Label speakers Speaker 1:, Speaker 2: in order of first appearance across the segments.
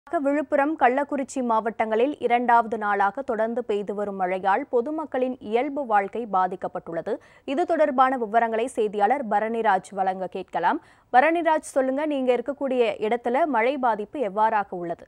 Speaker 1: விழுப்புரம் கள்ளக்குறிச்சி மாவட்டங்களில் இரண்டாவது நாளாக தொடர்ந்து பெய்து வரும் மழையால் பொதுமக்களின் இயல்பு வாழ்க்கை பாதிக்கப்பட்டுள்ளது இது தொடர்பான விவரங்களை செய்தியாளர் பரணிராஜ் வழங்க கேட்கலாம் பரணிராஜ் சொல்லுங்க நீங்க இருக்கக்கூடிய இடத்துல மழை பாதிப்பு எவ்வாறாக உள்ளது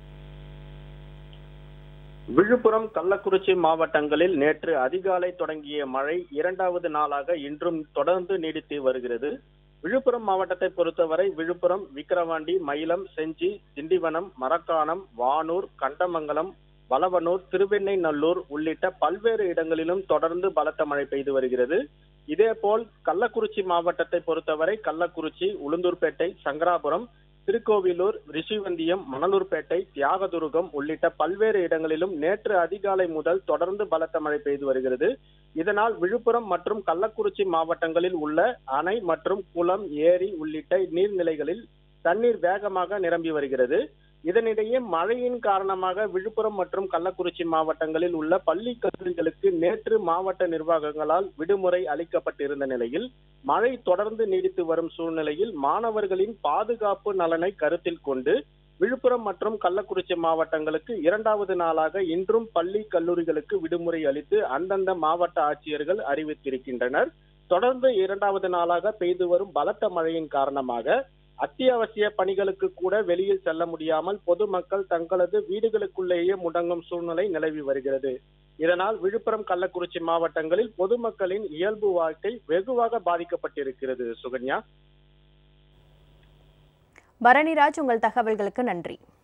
Speaker 2: விழுப்புரம் கள்ளக்குறிச்சி மாவட்டங்களில் நேற்று அதிகாலை தொடங்கிய மழை இரண்டாவது நாளாக இன்றும் தொடர்ந்து நீடித்து வருகிறது விழுப்புரம் மாவட்டத்தை பொறுத்தவரை விழுப்புரம் விக்கிரவாண்டி மயிலம் செஞ்சி திண்டிவனம் மரக்காணம் வானூர் கண்டமங்கலம் வளவனூர் திருவெண்ணைநல்லூர் உள்ளிட்ட பல்வேறு இடங்களிலும் தொடர்ந்து பலத்த மழை பெய்து வருகிறது இதேபோல் கள்ளக்குறிச்சி மாவட்டத்தை பொறுத்தவரை கள்ளக்குறிச்சி உளுந்தூர்பேட்டை சங்கராபுரம் திருக்கோவிலூர் ரிஷிவந்தியம் மணலூர்பேட்டை தியாகதுருகம் உள்ளிட்ட பல்வேறு இடங்களிலும் நேற்று அதிகாலை முதல் தொடர்ந்து பலத்த மழை பெய்து வருகிறது இதனால் விழுப்புரம் மற்றும் கள்ளக்குறிச்சி மாவட்டங்களில் உள்ள அணை மற்றும் குளம் ஏரி உள்ளிட்ட நீர்நிலைகளில் தண்ணீர் வேகமாக நிரம்பி வருகிறது இதனிடையே மழையின் காரணமாக விழுப்புரம் மற்றும் கள்ளக்குறிச்சி மாவட்டங்களில் உள்ள பள்ளி கல்லூரிகளுக்கு நேற்று மாவட்ட நிர்வாகங்களால் விடுமுறை அளிக்கப்பட்டிருந்த நிலையில் மழை தொடர்ந்து நீடித்து வரும் சூழ்நிலையில் மாணவர்களின் பாதுகாப்பு நலனை கருத்தில் கொண்டு விழுப்புரம் மற்றும் கள்ளக்குறிச்சி மாவட்டங்களுக்கு இரண்டாவது நாளாக இன்றும் பள்ளி கல்லூரிகளுக்கு விடுமுறை அளித்து அந்தந்த மாவட்ட ஆட்சியர்கள் அறிவித்திருக்கின்றனர் தொடர்ந்து இரண்டாவது நாளாக பெய்து வரும் பலத்த மழையின் காரணமாக அத்தியாவசிய பணிகளுக்கு கூட வெளியில் செல்ல முடியாமல் பொதுமக்கள் தங்களது வீடுகளுக்குள்ளேயே முடங்கும் சூழ்நிலை நிலவி வருகிறது இதனால் விழுப்புரம் கள்ளக்குறிச்சி மாவட்டங்களில் பொதுமக்களின் இயல்பு வாழ்க்கை வெகுவாக பாதிக்கப்பட்டிருக்கிறது சுகன்யா
Speaker 1: பரணிராஜ் உங்கள் தகவல்களுக்கு நன்றி